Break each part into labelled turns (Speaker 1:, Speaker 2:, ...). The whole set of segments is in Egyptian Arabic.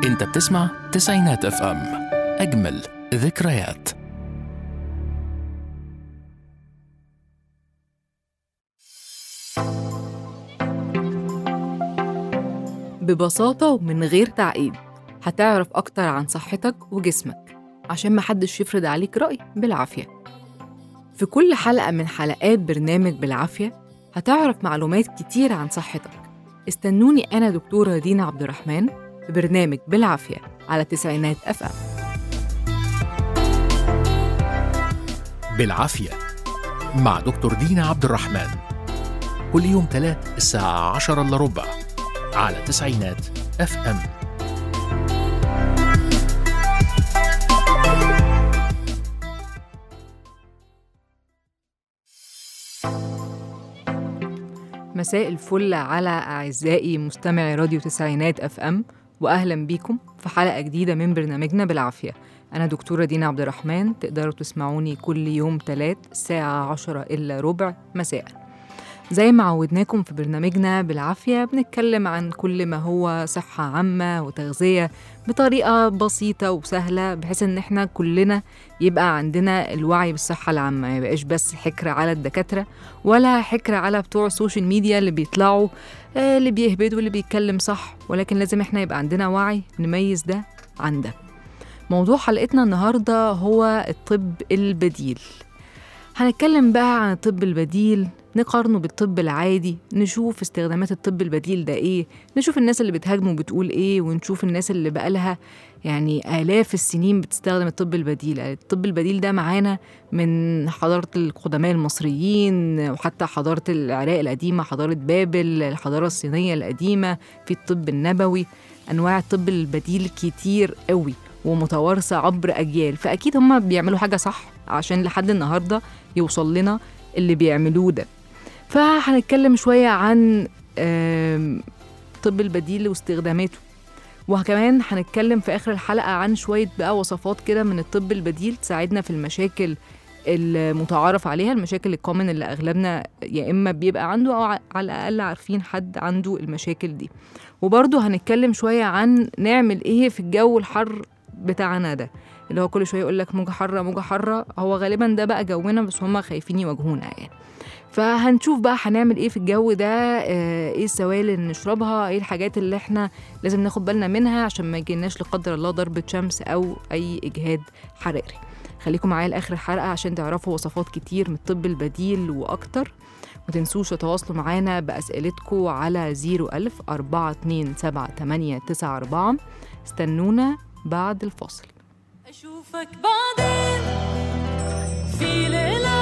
Speaker 1: انت بتسمع تسعينات اف ام اجمل ذكريات
Speaker 2: ببساطة ومن غير تعقيد هتعرف أكتر عن صحتك وجسمك عشان محدش يفرض عليك رأي بالعافية في كل حلقة من حلقات برنامج بالعافية هتعرف معلومات كتير عن صحتك استنوني أنا دكتورة دينا عبد الرحمن في برنامج بالعافية على تسعينات أف أم
Speaker 1: بالعافية مع دكتور دينا عبد الرحمن كل يوم تلات الساعة عشرة إلا ربع على تسعينات اف ام
Speaker 2: مساء الفل على أعزائي مستمعي راديو تسعينات أف أم وأهلا بيكم في حلقة جديدة من برنامجنا بالعافية أنا دكتورة دينا عبد الرحمن تقدروا تسمعوني كل يوم تلات الساعة عشرة إلا ربع مساء زي ما عودناكم في برنامجنا بالعافية بنتكلم عن كل ما هو صحة عامة وتغذية بطريقة بسيطة وسهلة بحيث إن إحنا كلنا يبقى عندنا الوعي بالصحة العامة ما يبقاش بس حكر على الدكاترة ولا حكر على بتوع السوشيال ميديا اللي بيطلعوا آه، اللي بيهبدوا واللي بيتكلم صح ولكن لازم إحنا يبقى عندنا وعي نميز ده عن ده موضوع حلقتنا النهاردة هو الطب البديل هنتكلم بقى عن الطب البديل نقارنه بالطب العادي نشوف استخدامات الطب البديل ده ايه نشوف الناس اللي بتهاجمه بتقول ايه ونشوف الناس اللي بقالها يعني آلاف السنين بتستخدم الطب البديل الطب البديل ده معانا من حضارة القدماء المصريين وحتى حضارة العراق القديمة حضارة بابل الحضارة الصينية القديمة في الطب النبوي أنواع الطب البديل كتير قوي ومتوارثة عبر أجيال فأكيد هما بيعملوا حاجة صح عشان لحد النهاردة يوصل لنا اللي بيعملوه ده فهنتكلم شوية عن آم، الطب البديل واستخداماته وكمان هنتكلم في آخر الحلقة عن شوية بقى وصفات كده من الطب البديل تساعدنا في المشاكل المتعارف عليها المشاكل الكومن اللي أغلبنا يا إما بيبقى عنده أو ع- على الأقل عارفين حد عنده المشاكل دي وبرضه هنتكلم شوية عن نعمل إيه في الجو الحر بتاعنا ده اللي هو كل شوية يقول لك موجة حارة موجة حارة هو غالبا ده بقى جونا بس هما خايفين يواجهونا يعني فهنشوف بقى هنعمل ايه في الجو ده آه، ايه السوائل اللي نشربها ايه الحاجات اللي احنا لازم ناخد بالنا منها عشان ما يجيلناش لا قدر الله ضربة شمس او اي اجهاد حراري خليكم معايا لاخر الحلقة عشان تعرفوا وصفات كتير من الطب البديل واكتر ما تنسوش تتواصلوا معانا بأسئلتكم على 01000 427 استنونا بعد الفاصل
Speaker 3: أشوفك بعدين في ليلة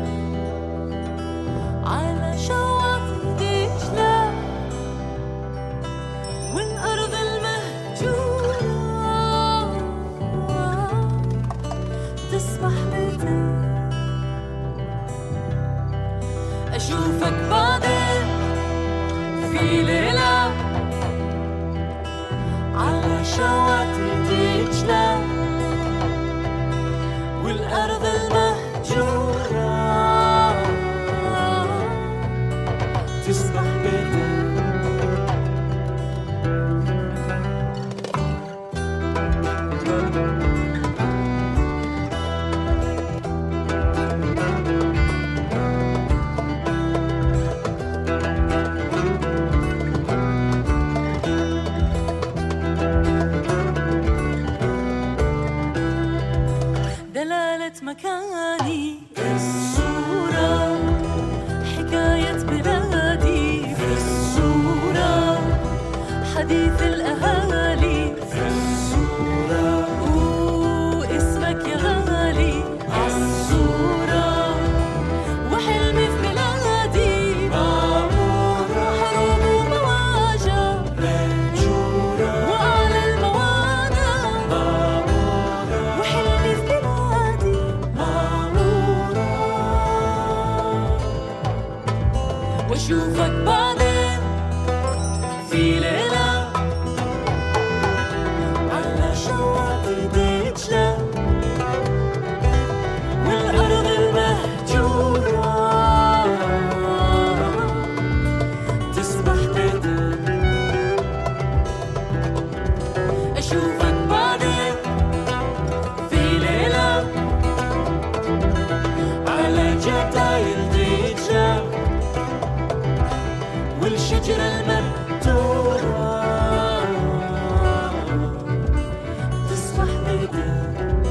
Speaker 3: على شواطئ دجلة والأرض المهجورة تسبح بيتي أشوفك بعدين في ليلة على شواطئ دجلة والأرض المهجورة تسبح بيتك دلالة مكاني في الصورة حكاية بلادي في الصورة حديث الأهالي في الصورة واسمك يا غالي عالصورة وحلمي في بلادي مامورة حروب ومواجع منجورة وأعلى الموانع وحلمي في بلادي مامورة واشوفك بعدين في ليلة والشجرة المبتورة تصبح بيدك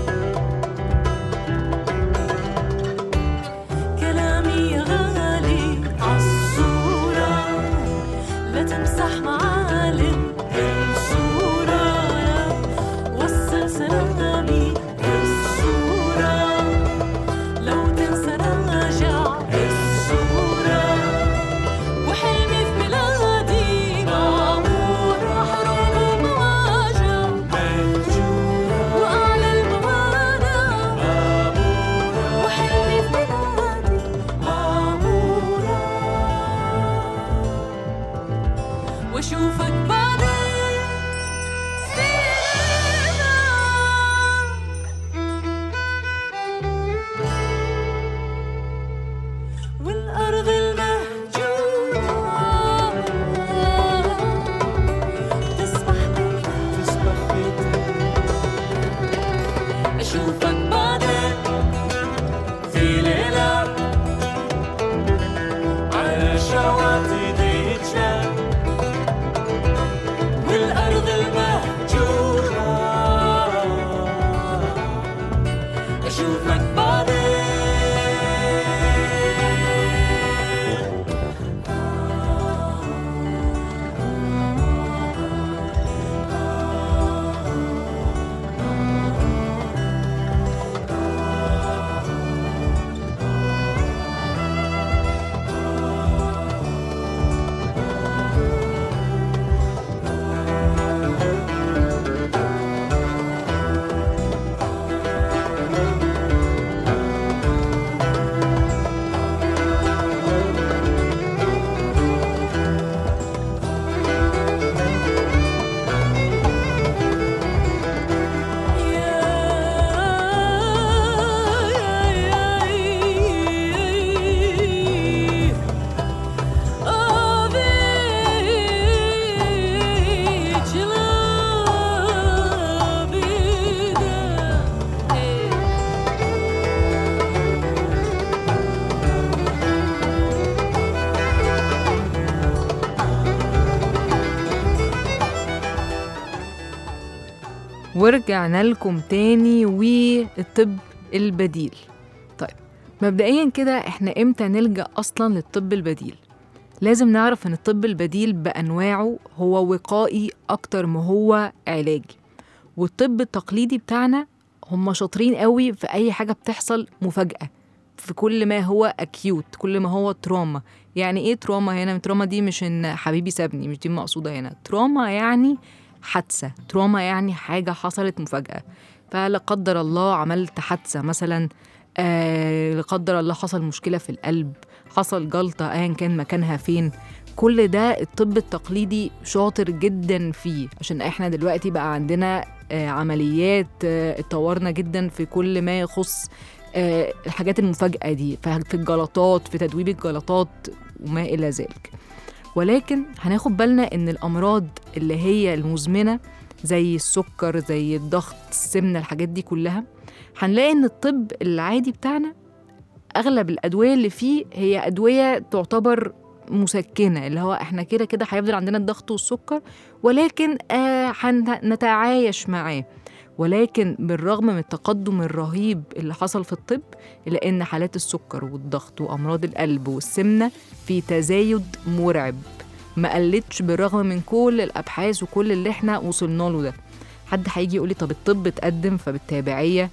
Speaker 3: كلامي يا غالي عالصورة لا تمسح معالم الصورة وصل سلامي الصورة لو تنسى راجع الصورة وحلمي في ميلادي معمور حروب ومواجع وأعلى الموانع وحلمي في ميلادي معمورة واشوفك بعدين فينا والأرض المهجورة تسبح بيدك أشوفك بعدين في ليلة على شواطئ دجلة والأرض المهجورة أشوفك بعدين
Speaker 2: ورجعنا لكم تاني والطب البديل طيب مبدئيا كده احنا امتى نلجأ اصلا للطب البديل لازم نعرف ان الطب البديل بانواعه هو وقائي اكتر ما هو علاجي والطب التقليدي بتاعنا هم شاطرين قوي في اي حاجه بتحصل مفاجاه في كل ما هو اكيوت كل ما هو تروما يعني ايه تروما هنا تروما دي مش ان حبيبي سابني مش دي المقصوده هنا تروما يعني حادثه تروما يعني حاجه حصلت مفاجاه فلا قدر الله عملت حادثه مثلا آه لا قدر الله حصل مشكله في القلب حصل جلطه ايا كان مكانها فين كل ده الطب التقليدي شاطر جدا فيه عشان احنا دلوقتي بقى عندنا آه عمليات آه اتطورنا جدا في كل ما يخص آه الحاجات المفاجئة دي في الجلطات في تدويب الجلطات وما إلى ذلك ولكن هناخد بالنا إن الأمراض اللي هي المزمنة زي السكر زي الضغط السمنة الحاجات دي كلها هنلاقي إن الطب العادي بتاعنا أغلب الأدوية اللي فيه هي أدوية تعتبر مسكنة اللي هو احنا كده كده هيفضل عندنا الضغط والسكر ولكن آه هنتعايش معاه ولكن بالرغم من التقدم الرهيب اللي حصل في الطب إلا إن حالات السكر والضغط وأمراض القلب والسمنة في تزايد مرعب ما قلتش بالرغم من كل الأبحاث وكل اللي احنا وصلنا له ده حد هيجي يقولي طب الطب اتقدم فبالتابعية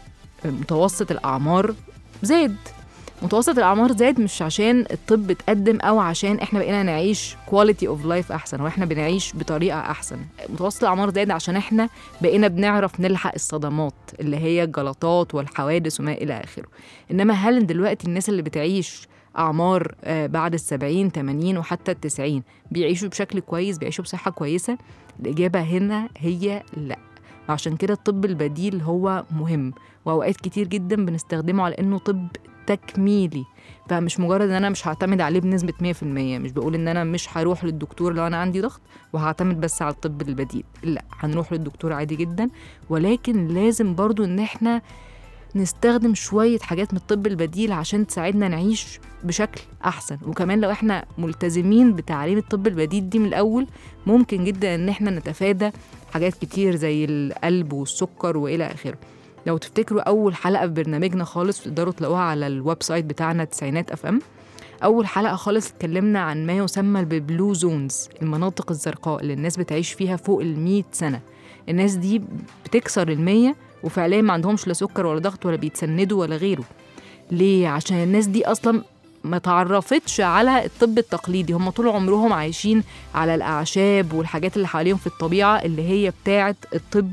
Speaker 2: متوسط الأعمار زاد متوسط الأعمار زاد مش عشان الطب اتقدم أو عشان إحنا بقينا نعيش كواليتي اوف لايف أحسن وإحنا بنعيش بطريقة أحسن متوسط الأعمار زاد عشان إحنا بقينا بنعرف نلحق الصدمات اللي هي الجلطات والحوادث وما إلى آخره إنما هل دلوقتي الناس اللي بتعيش أعمار آه، بعد السبعين تمانين وحتى التسعين بيعيشوا بشكل كويس بيعيشوا بصحة كويسة الإجابة هنا هي لأ وعشان كده الطب البديل هو مهم وأوقات كتير جدا بنستخدمه على إنه طب تكميلي فمش مجرد ان انا مش هعتمد عليه بنسبه 100% مش بقول ان انا مش هروح للدكتور لو انا عندي ضغط وهعتمد بس على الطب البديل لا هنروح للدكتور عادي جدا ولكن لازم برضو ان احنا نستخدم شوية حاجات من الطب البديل عشان تساعدنا نعيش بشكل أحسن وكمان لو احنا ملتزمين بتعليم الطب البديل دي من الأول ممكن جدا إن احنا نتفادى حاجات كتير زي القلب والسكر وإلى آخره لو تفتكروا أول حلقة في برنامجنا خالص تقدروا تلاقوها على الويب سايت بتاعنا تسعينات اف ام أول حلقة خالص اتكلمنا عن ما يسمى بالبلو زونز المناطق الزرقاء اللي الناس بتعيش فيها فوق المية سنة الناس دي بتكسر المية وفعليا ما عندهمش لا سكر ولا ضغط ولا بيتسندوا ولا غيره ليه؟ عشان الناس دي أصلا ما تعرفتش على الطب التقليدي هم طول عمرهم عايشين على الأعشاب والحاجات اللي حواليهم في الطبيعة اللي هي بتاعة الطب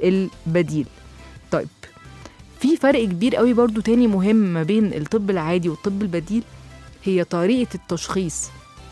Speaker 2: البديل طيب في فرق كبير قوي برضو تاني مهم ما بين الطب العادي والطب البديل هي طريقة التشخيص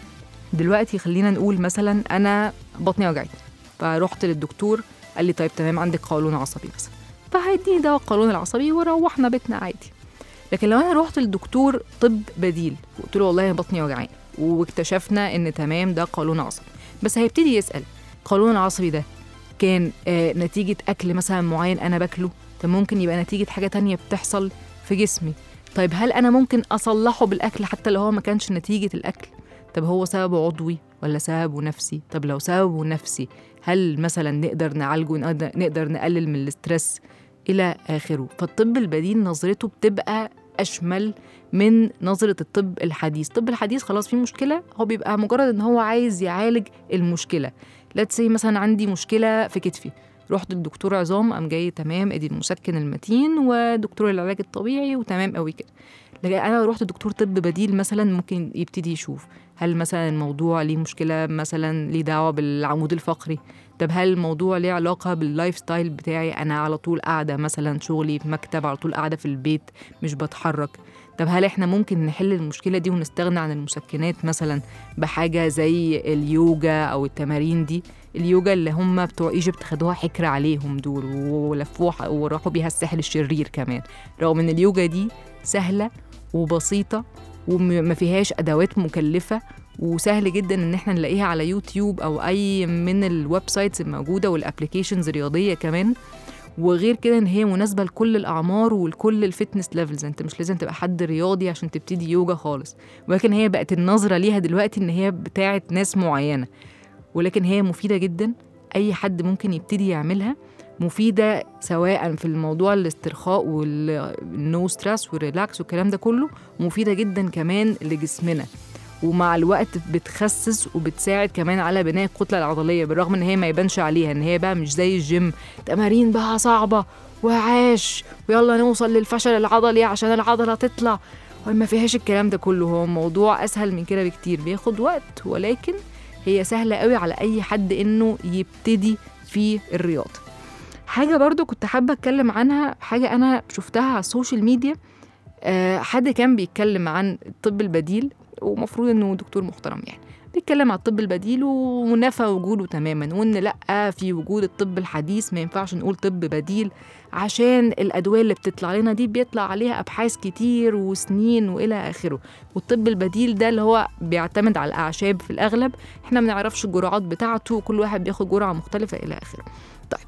Speaker 2: دلوقتي خلينا نقول مثلا أنا بطني وجعتني فرحت للدكتور قال لي طيب تمام عندك قولون عصبي مثلا فهيديني دواء القولون العصبي وروحنا بيتنا عادي لكن لو انا رحت للدكتور طب بديل وقلت له والله بطني وجعاني واكتشفنا ان تمام ده قولون عصبي بس هيبتدي يسال القولون العصبي ده كان آه نتيجه اكل مثلا معين انا باكله طب ممكن يبقى نتيجه حاجه تانية بتحصل في جسمي طيب هل انا ممكن اصلحه بالاكل حتى لو هو ما كانش نتيجه الاكل طب هو سببه عضوي ولا سببه نفسي طب لو سببه نفسي هل مثلا نقدر نعالجه نقدر نقدر نقلل من الاسترس الى اخره فالطب البديل نظرته بتبقى اشمل من نظره الطب الحديث الطب الحديث خلاص في مشكله هو بيبقى مجرد ان هو عايز يعالج المشكله let's say مثلا عندي مشكله في كتفي رحت للدكتور عظام قام جاي تمام ادي المسكن المتين ودكتور العلاج الطبيعي وتمام قوي كده لكن انا لو رحت لدكتور طب بديل مثلا ممكن يبتدي يشوف هل مثلا الموضوع ليه مشكله مثلا ليه دعوه بالعمود الفقري طب هل الموضوع ليه علاقه باللايف ستايل بتاعي انا على طول قاعده مثلا شغلي في مكتب على طول قاعده في البيت مش بتحرك طب هل احنا ممكن نحل المشكله دي ونستغنى عن المسكنات مثلا بحاجه زي اليوجا او التمارين دي اليوجا اللي هم بتوع ايجيبت خدوها حكر عليهم دول ولفوها وراحوا بيها الساحل الشرير كمان رغم ان اليوجا دي سهله وبسيطه وما فيهاش ادوات مكلفه وسهل جدا ان احنا نلاقيها على يوتيوب او اي من الويب سايتس الموجوده والابلكيشنز الرياضيه كمان وغير كده ان هي مناسبه لكل الاعمار ولكل الفتنس ليفلز انت مش لازم تبقى حد رياضي عشان تبتدي يوجا خالص ولكن هي بقت النظره ليها دلوقتي ان هي بتاعه ناس معينه ولكن هي مفيده جدا اي حد ممكن يبتدي يعملها مفيدة سواء في الموضوع الاسترخاء والنو ستريس والريلاكس والكلام ده كله مفيدة جدا كمان لجسمنا ومع الوقت بتخسس وبتساعد كمان على بناء الكتله العضليه بالرغم ان هي ما يبانش عليها ان هي بقى مش زي الجيم تمارين بقى صعبه وعاش ويلا نوصل للفشل العضلي عشان العضله تطلع وما فيهاش الكلام ده كله هو موضوع اسهل من كده بكتير بياخد وقت ولكن هي سهله قوي على اي حد انه يبتدي في الرياضه حاجه برضو كنت حابه اتكلم عنها حاجه انا شفتها على السوشيال ميديا آه، حد كان بيتكلم عن الطب البديل ومفروض انه دكتور محترم يعني بيتكلم عن الطب البديل ونفى وجوده تماما وان لا في وجود الطب الحديث ما ينفعش نقول طب بديل عشان الادويه اللي بتطلع لنا دي بيطلع عليها ابحاث كتير وسنين والى اخره والطب البديل ده اللي هو بيعتمد على الاعشاب في الاغلب احنا ما نعرفش الجرعات بتاعته وكل واحد بياخد جرعه مختلفه الى اخره طيب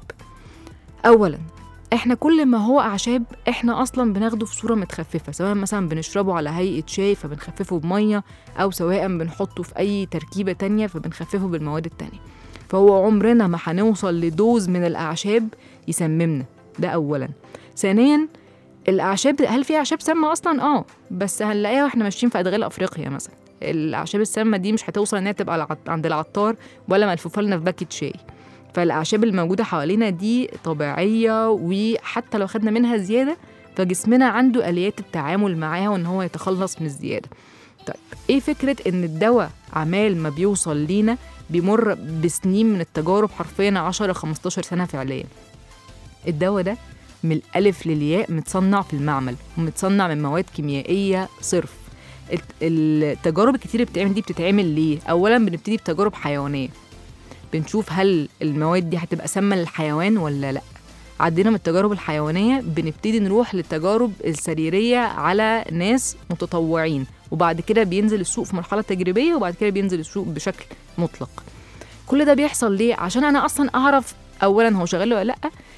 Speaker 2: اولا احنا كل ما هو اعشاب احنا اصلا بناخده في صوره متخففه سواء مثلا بنشربه على هيئه شاي فبنخففه بميه او سواء بنحطه في اي تركيبه تانية فبنخففه بالمواد التانية فهو عمرنا ما هنوصل لدوز من الاعشاب يسممنا ده اولا ثانيا الاعشاب هل في اعشاب سامه اصلا اه بس هنلاقيها واحنا ماشيين في ادغال افريقيا مثلا الاعشاب السامه دي مش هتوصل انها تبقى العط- عند العطار ولا ملفوفه لنا في باكيت شاي فالاعشاب الموجوده حوالينا دي طبيعيه وحتى لو خدنا منها زياده فجسمنا عنده اليات التعامل معاها وان هو يتخلص من الزياده طيب ايه فكره ان الدواء عمال ما بيوصل لينا بيمر بسنين من التجارب حرفيا 10 15 سنه فعليا الدواء ده من الالف للياء متصنع في المعمل ومتصنع من مواد كيميائيه صرف الت- التجارب الكتير اللي بتتعمل دي بتتعمل ليه اولا بنبتدي بتجارب حيوانيه بنشوف هل المواد دي هتبقى سامه للحيوان ولا لا عدينا من التجارب الحيوانيه بنبتدي نروح للتجارب السريريه على ناس متطوعين وبعد كده بينزل السوق في مرحله تجريبيه وبعد كده بينزل السوق بشكل مطلق كل ده بيحصل ليه عشان انا اصلا اعرف اولا هو شغال ولا لا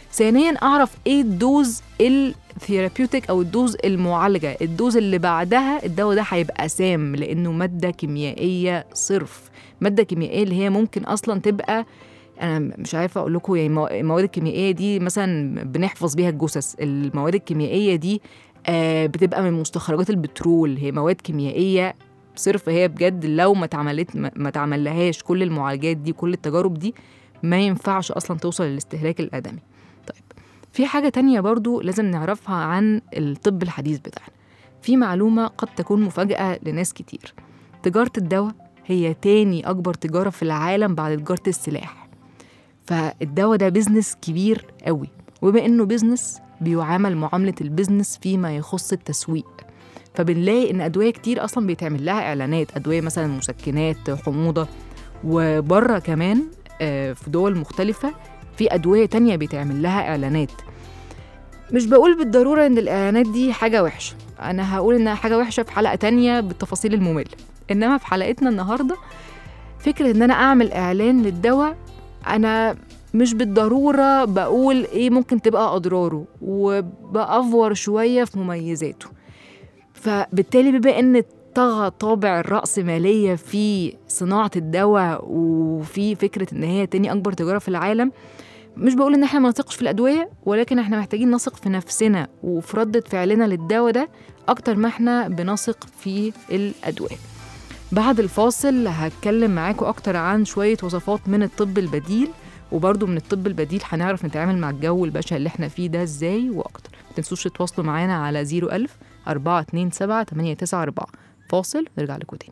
Speaker 2: ثانيا اعرف ايه الدوز الثيرابيوتيك او الدوز المعالجه الدوز اللي بعدها الدواء ده هيبقى سام لانه ماده كيميائيه صرف ماده كيميائيه اللي هي ممكن اصلا تبقى انا مش عارفه اقول لكم يعني المو- المواد الكيميائيه دي مثلا بنحفظ بيها الجثث المواد الكيميائيه دي آه، بتبقى من مستخرجات البترول هي مواد كيميائيه صرف هي بجد لو ما اتعملت ما ما اتعملهاش كل المعالجات دي كل التجارب دي ما ينفعش اصلا توصل للاستهلاك الادمي طيب في حاجه تانية برضو لازم نعرفها عن الطب الحديث بتاعنا في معلومه قد تكون مفاجاه لناس كتير تجاره الدواء هي تاني اكبر تجاره في العالم بعد تجاره السلاح فالدواء ده بيزنس كبير قوي وبما انه بيزنس بيعامل معامله البيزنس فيما يخص التسويق فبنلاقي ان ادويه كتير اصلا بيتعمل لها اعلانات ادويه مثلا مسكنات حموضه وبره كمان آه، في دول مختلفه في ادويه تانية بيتعمل لها اعلانات مش بقول بالضروره ان الاعلانات دي حاجه وحشه انا هقول انها حاجه وحشه في حلقه تانية بالتفاصيل الممله انما في حلقتنا النهارده فكره ان انا اعمل اعلان للدواء انا مش بالضروره بقول ايه ممكن تبقى اضراره وبافور شويه في مميزاته فبالتالي بما ان طغى طابع الرأسمالية في صناعة الدواء وفي فكرة إن هي تاني أكبر تجارة في العالم مش بقول إن إحنا ما نثقش في الأدوية ولكن إحنا محتاجين نثق في نفسنا وفي ردة فعلنا للدواء ده أكتر ما إحنا بنثق في الأدوية بعد الفاصل هتكلم معاكم أكتر عن شوية وصفات من الطب البديل وبرضه من الطب البديل هنعرف نتعامل مع الجو البشع اللي احنا فيه ده ازاي واكتر متنسوش تتواصلوا معانا على 01000 427 894 فاصل ونرجع لكم تاني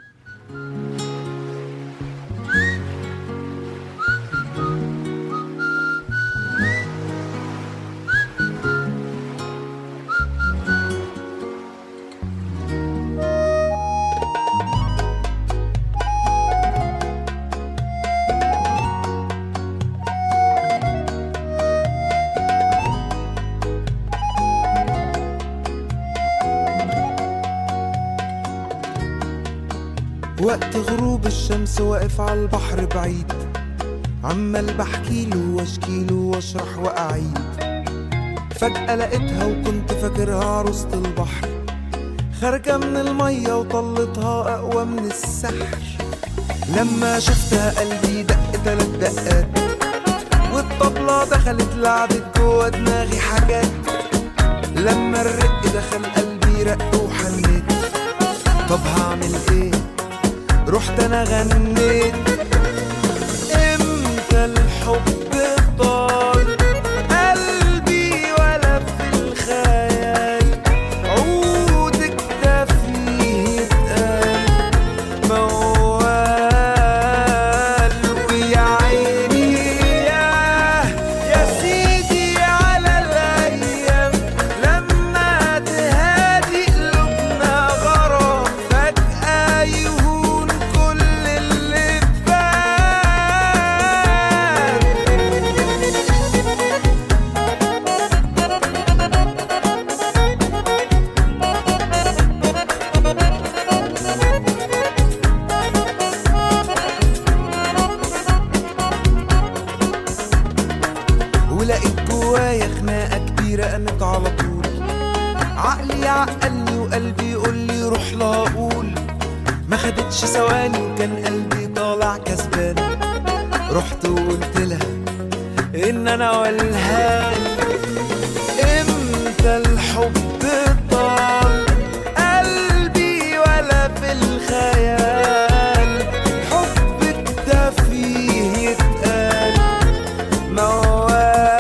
Speaker 4: وقت غروب الشمس واقف على البحر بعيد عمال بحكيله واشكيله واشرح واعيد فجأة لقيتها وكنت فاكرها عروسة البحر خارجة من المية وطلتها أقوى من السحر لما شفتها قلبي دق تلات دقات والطبلة دخلت لعبت جوا دماغي حاجات لما الرق دخل قلبي رق وحنيت طب هعمل ايه رحت انا غنيت امتى الحب طال قلبي ولا في الخيال عودك ده فيه اتقال موال ويا عيني يا يا سيدي على الايام لما تهادي قلوبنا غرام فجأة يهون كل اللي فات ولقيت جوايا خناقة كبيرة قامت على طول عقلي عقلني وقلبي يقول لي روح لا اقول ما خدتش ثواني وكان قلبي طالع كسبان رحت وقلت لها ان انا والهان امتى الحب طال قلبي ولا في الخيال حبك ده فيه يتقال موال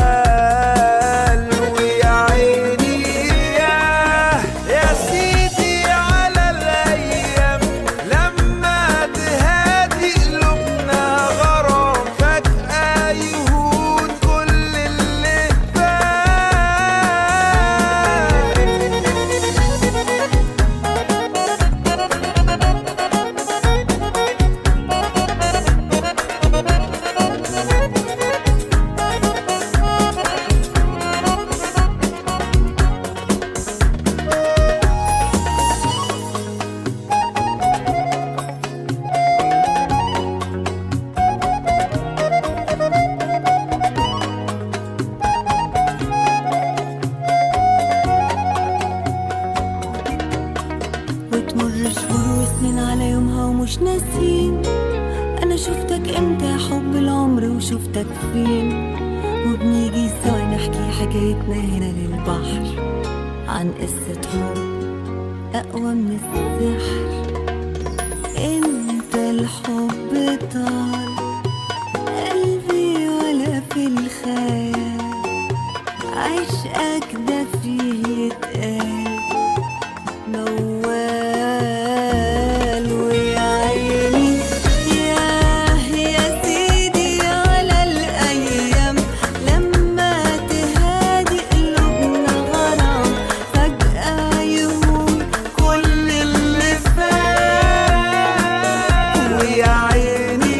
Speaker 4: ويا عيني يا يا سيدي على الايام لما تهادي قلوبنا غرام فجأة يهون كل اللي فات
Speaker 5: أنا شفتك إمتى حب العمر وشفتك فين وبنيجي سوا نحكي حكايتنا هنا للبحر عن قصة حب أقوى من السحر انت الحب طار قلبي ولا في الخيال عشقك ده فيه يتقال موال ويا عيني ياه يا سيدي على الأيام لما تهادي قلوبنا غرام فجأة يهون كل اللي فات
Speaker 4: ويا عيني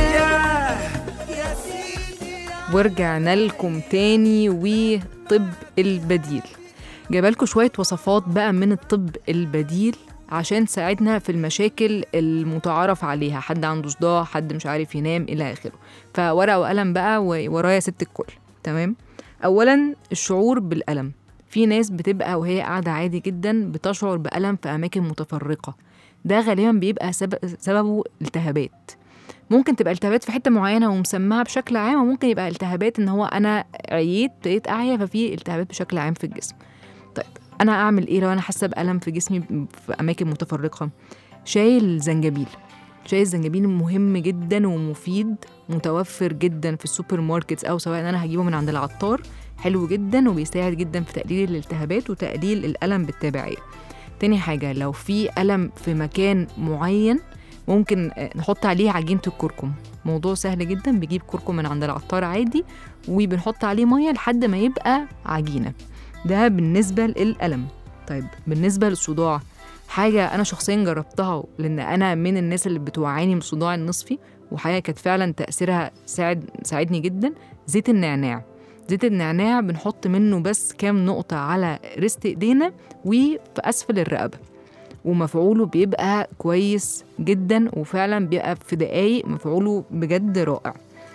Speaker 4: ياه يا سيدي
Speaker 2: ورجعنا لكم تاني وطب البديل جايبالكوا شوية وصفات بقى من الطب البديل عشان تساعدنا في المشاكل المتعارف عليها حد عنده صداع حد مش عارف ينام إلى آخره فورقة وقلم بقى وورايا ست الكل تمام أولا الشعور بالألم في ناس بتبقى وهي قاعدة عادي جدا بتشعر بألم في أماكن متفرقة ده غالبا بيبقى سبب سببه التهابات ممكن تبقى التهابات في حته معينه ومسمعه بشكل عام وممكن يبقى التهابات ان هو انا عييت بقيت اعيا ففي التهابات بشكل عام في الجسم طيب انا اعمل ايه لو انا حاسه بالم في جسمي في اماكن متفرقه شاي الزنجبيل شاي الزنجبيل مهم جدا ومفيد متوفر جدا في السوبر ماركتس او سواء انا هجيبه من عند العطار حلو جدا وبيساعد جدا في تقليل الالتهابات وتقليل الالم بالتبعيه تاني حاجه لو في الم في مكان معين ممكن آه، نحط عليه عجينة الكركم موضوع سهل جدا بجيب كركم من عند العطار عادي وبنحط عليه مية لحد ما يبقى عجينة ده بالنسبة للألم طيب بالنسبة للصداع حاجة أنا شخصيا جربتها لأن أنا من الناس اللي بتوعاني من الصداع النصفي وحاجة كانت فعلا تأثيرها ساعد ساعدني جدا زيت النعناع زيت النعناع بنحط منه بس كام نقطة على ريست إيدينا وفي أسفل الرقبة ومفعوله بيبقى كويس جدا وفعلا بيبقى في دقايق مفعوله بجد رائع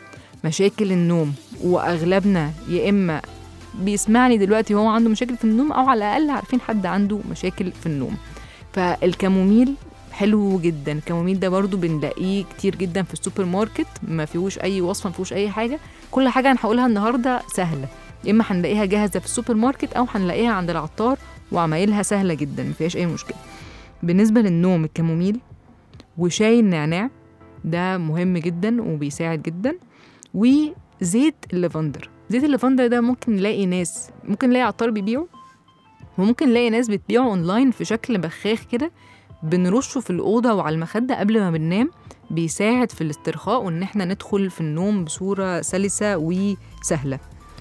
Speaker 2: مشاكل النوم واغلبنا يا اما بيسمعني دلوقتي هو عنده مشاكل في النوم او على الاقل عارفين حد عنده مشاكل في النوم فالكاموميل حلو جدا الكاموميل ده برضو بنلاقيه كتير جدا في السوبر ماركت ما فيهوش اي وصفه ما فيهوش اي حاجه كل حاجه انا هقولها النهارده سهله يا اما هنلاقيها جاهزه في السوبر ماركت او هنلاقيها عند العطار وعمايلها سهله جدا ما فيهاش اي مشكله بالنسبه للنوم الكاموميل وشاي النعناع ده مهم جدا وبيساعد جدا وزيت الليفندر زيت الليفندر ده ممكن نلاقي ناس ممكن نلاقي عطار بيبيعه وممكن نلاقي ناس بتبيعه اونلاين في شكل بخاخ كده بنرشه في الأوضة وعلى المخدة قبل ما بننام بيساعد في الاسترخاء وإن احنا ندخل في النوم بصورة سلسة وسهلة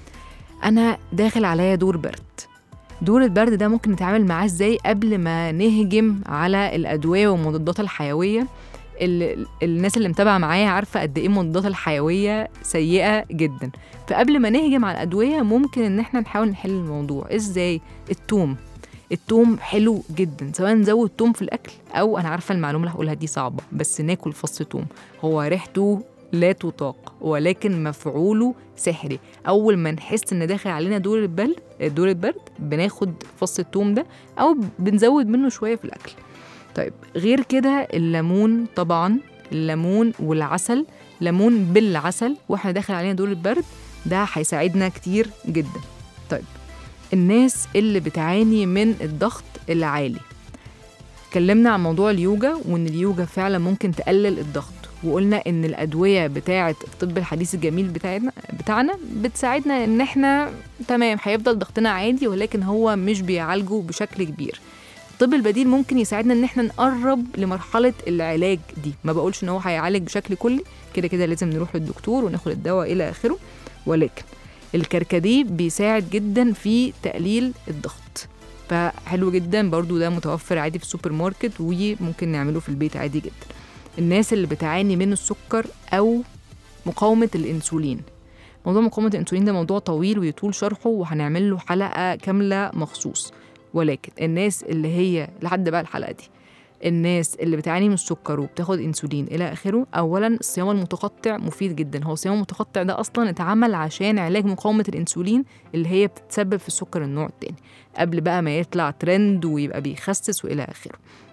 Speaker 2: أنا داخل عليا دور برد دور البرد ده ممكن نتعامل معاه ازاي قبل ما نهجم على الأدوية والمضادات الحيوية ال- الناس اللي متابعة معايا عارفة قد إيه المضادات الحيوية سيئة جدا فقبل ما نهجم على الأدوية ممكن إن احنا نحاول نحل الموضوع ازاي التوم التوم حلو جدا سواء نزود توم في الاكل او انا عارفه المعلومه اللي هقولها دي صعبه بس ناكل فص توم هو ريحته لا تطاق ولكن مفعوله سحري اول ما نحس ان داخل علينا دور البرد دور البرد بناخد فص التوم ده او بنزود منه شويه في الاكل طيب غير كده الليمون طبعا الليمون والعسل ليمون بالعسل واحنا داخل علينا دور البرد ده هيساعدنا كتير جدا طيب الناس اللي بتعاني من الضغط العالي اتكلمنا عن موضوع اليوجا وان اليوجا فعلا ممكن تقلل الضغط وقلنا ان الادويه بتاعه الطب الحديث الجميل بتاعنا بتاعنا بتساعدنا ان احنا تمام هيفضل ضغطنا عادي ولكن هو مش بيعالجه بشكل كبير الطب البديل ممكن يساعدنا ان احنا نقرب لمرحله العلاج دي ما بقولش ان هو هيعالج بشكل كلي كده كده لازم نروح للدكتور وناخد الدواء الى اخره ولكن الكركديه بيساعد جدا في تقليل الضغط فحلو جدا برضو ده متوفر عادي في السوبر ماركت وممكن نعمله في البيت عادي جدا الناس اللي بتعاني من السكر او مقاومه الانسولين موضوع مقاومه الانسولين ده موضوع طويل ويطول شرحه وهنعمل له حلقه كامله مخصوص ولكن الناس اللي هي لحد بقى الحلقه دي الناس اللي بتعاني من السكر وبتاخد انسولين الى اخره اولا الصيام المتقطع مفيد جدا هو الصيام المتقطع ده اصلا اتعمل عشان علاج مقاومه الانسولين اللي هي بتتسبب في السكر النوع التاني قبل بقى ما يطلع ترند ويبقى بيخسس والى اخره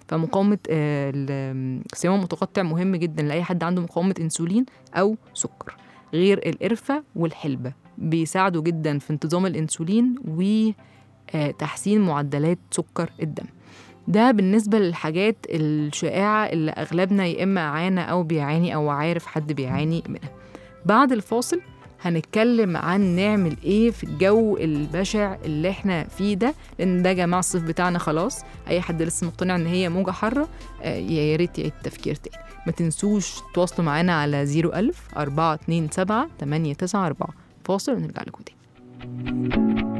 Speaker 2: فمقاومه آه، ال- الصيام المتقطع مهم جدا لاي حد عنده مقاومه انسولين او سكر غير القرفه والحلبه بيساعدوا جدا في انتظام الانسولين وتحسين معدلات سكر الدم ده بالنسبة للحاجات الشائعة اللي أغلبنا يا إما عانى أو بيعاني أو عارف حد بيعاني منها بعد الفاصل هنتكلم عن نعمل ايه في الجو البشع اللي احنا فيه ده لان ده يا جماعه الصيف بتاعنا خلاص اي حد لسه مقتنع ان هي موجه حاره آه، يا ريت يعيد تفكير تاني ما تنسوش تواصلوا معانا على 01000 427 894 فاصل ونرجع لكم تاني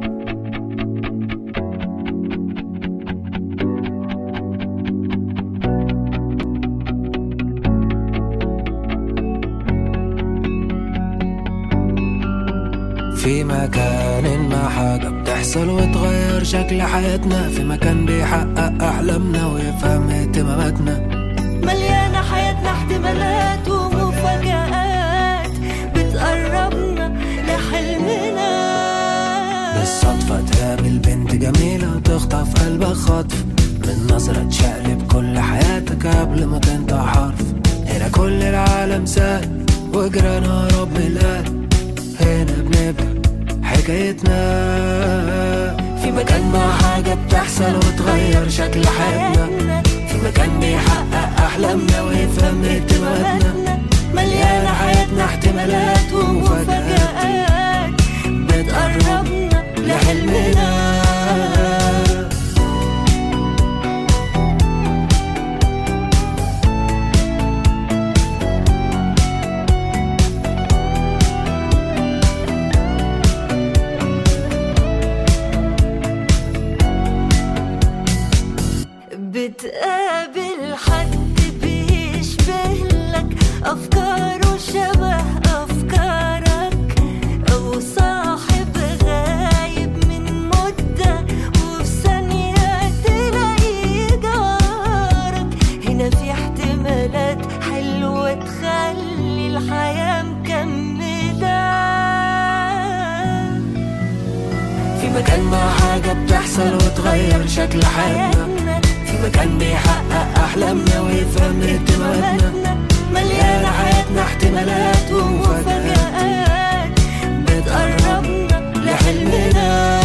Speaker 4: في مكان ما حاجة بتحصل وتغير شكل حياتنا في مكان بيحقق أحلامنا ويفهم اهتماماتنا
Speaker 5: مليانة حياتنا احتمالات ومفاجآت بتقربنا لحلمنا
Speaker 4: بالصدفة تقابل بنت جميلة تخطف قلبك خطف من نظرة تشقلب كل حياتك قبل ما تنطق حرف هنا كل العالم سهل وجرانا رب القلب هنا بنبدأ حكايتنا في مكان ما حاجة بتحصل وتغير شكل حياتنا في مكان بيحقق أحلامنا ويفهم اهتماماتنا
Speaker 5: مليانة حياتنا احتمالات ومفاجآت بتقربنا لحلمنا بتقابل حد بيشبه لك أفكاره شبه أفكارك أو صاحب غايب من مدة وفي ثانية تلاقيه جارك هنا في احتمالات حلوة تخلي الحياة مكملة
Speaker 4: في مكان ما حاجة بتحصل وتغير شكل حياتنا في مكان بيحقق أحلامنا ويفهم اهتماماتنا
Speaker 5: مليانة حياتنا احتمالات ومفاجآت بتقربنا لحلمنا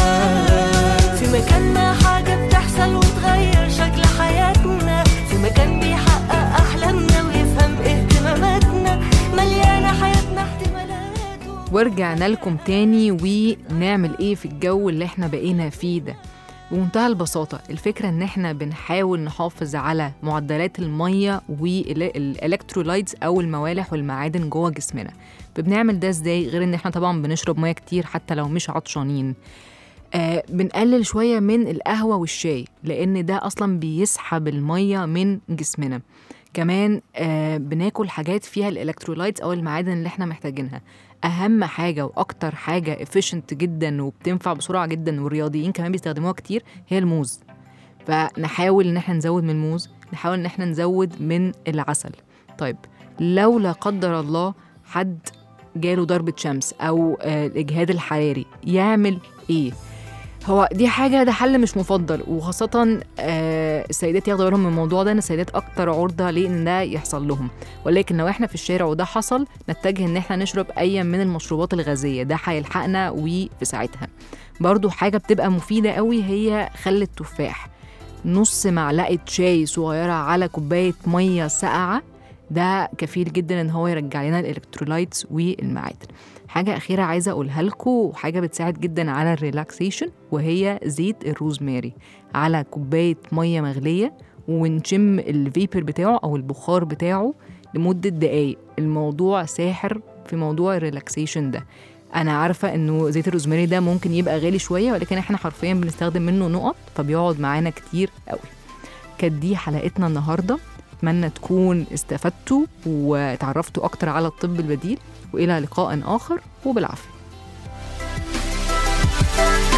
Speaker 5: في مكان ما حاجة بتحصل وتغير شكل حياتنا في مكان بيحقق أحلامنا ويفهم اهتماماتنا مليانة حياتنا احتمالات
Speaker 2: ورجعنا لكم تاني ونعمل ايه في الجو اللي احنا بقينا فيه ده بمنتهى البساطة الفكرة ان احنا بنحاول نحافظ على معدلات المية والالكترولايتس او الموالح والمعادن جوه جسمنا فبنعمل ده ازاي غير ان احنا طبعا بنشرب مية كتير حتى لو مش عطشانين آه بنقلل شوية من القهوة والشاي لأن ده أصلا بيسحب المية من جسمنا كمان آه بناكل حاجات فيها الالكترولايتس أو المعادن اللي احنا محتاجينها أهم حاجة وأكتر حاجة efficient جدا وبتنفع بسرعة جدا والرياضيين كمان بيستخدموها كتير هي الموز فنحاول إن احنا نزود من الموز نحاول إن احنا نزود من العسل طيب لو لا قدر الله حد جاله ضربة شمس أو آه، الإجهاد الحراري يعمل إيه؟ هو دي حاجة ده حل مش مفضل وخاصة آه، السيدات ياخدوا بالهم من الموضوع ده ان السيدات اكتر عرضة ليه ان ده يحصل لهم ولكن لو احنا في الشارع وده حصل نتجه ان احنا نشرب اي من المشروبات الغازية ده هيلحقنا وفي ساعتها برضو حاجة بتبقى مفيدة قوي هي خل التفاح نص معلقة شاي صغيرة على كوباية مية ساقعة ده كفيل جدا ان هو يرجع لنا الالكترولايتس والمعادن حاجة أخيرة عايزة أقولها لكم وحاجة بتساعد جدا على الريلاكسيشن وهي زيت الروزماري على كوباية مية مغلية ونشم الفيبر بتاعه أو البخار بتاعه لمدة دقايق الموضوع ساحر في موضوع الريلاكسيشن ده أنا عارفة إنه زيت الروزماري ده ممكن يبقى غالي شوية ولكن إحنا حرفيا بنستخدم منه نقط فبيقعد معانا كتير قوي كانت دي حلقتنا النهارده اتمنى تكون استفدتوا وتعرفتوا اكتر على الطب البديل والى لقاء اخر وبالعافيه